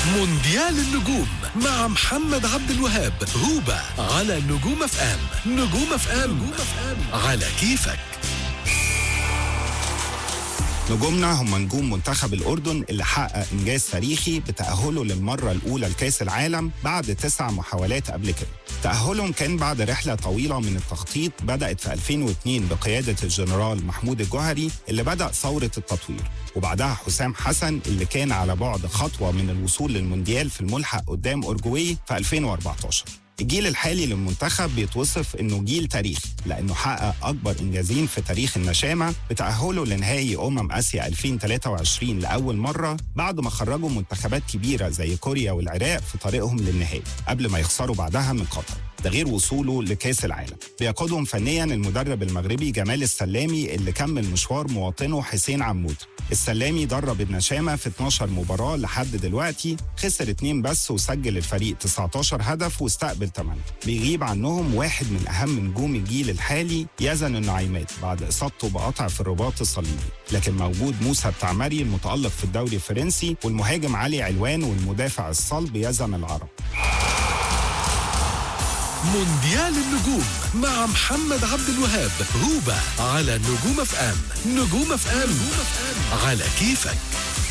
مونديال النجوم مع محمد عبد الوهاب هوبا على نجوم اف ام نجوم اف ام على كيفك نجومنا هم نجوم منتخب الأردن اللي حقق إنجاز تاريخي بتأهله للمرة الأولى لكأس العالم بعد تسع محاولات قبل كده تأهلهم كان بعد رحلة طويلة من التخطيط بدأت في 2002 بقيادة الجنرال محمود الجوهري اللي بدأ ثورة التطوير وبعدها حسام حسن اللي كان على بعد خطوة من الوصول للمونديال في الملحق قدام أورجواي في 2014 الجيل الحالي للمنتخب بيتوصف انه جيل تاريخي لانه حقق اكبر انجازين في تاريخ النشامه بتاهله لنهائي امم اسيا 2023 لاول مره بعد ما خرجوا منتخبات كبيره زي كوريا والعراق في طريقهم للنهائي قبل ما يخسروا بعدها من قطر ده غير وصوله لكاس العالم بيقودهم فنيا المدرب المغربي جمال السلامي اللي كمل مشوار مواطنه حسين عمود السلامي درب النشامة في 12 مباراة لحد دلوقتي خسر اتنين بس وسجل الفريق 19 هدف واستقبل 8 بيغيب عنهم واحد من أهم نجوم الجيل الحالي يزن النعيمات بعد إصابته بقطع في الرباط الصليبي لكن موجود موسى التعمري المتألق في الدوري الفرنسي والمهاجم علي علوان والمدافع الصلب يزن العرب مونديال النجوم مع محمد عبد الوهاب هوبا على نجوم اف ام نجوم اف ام على كيفك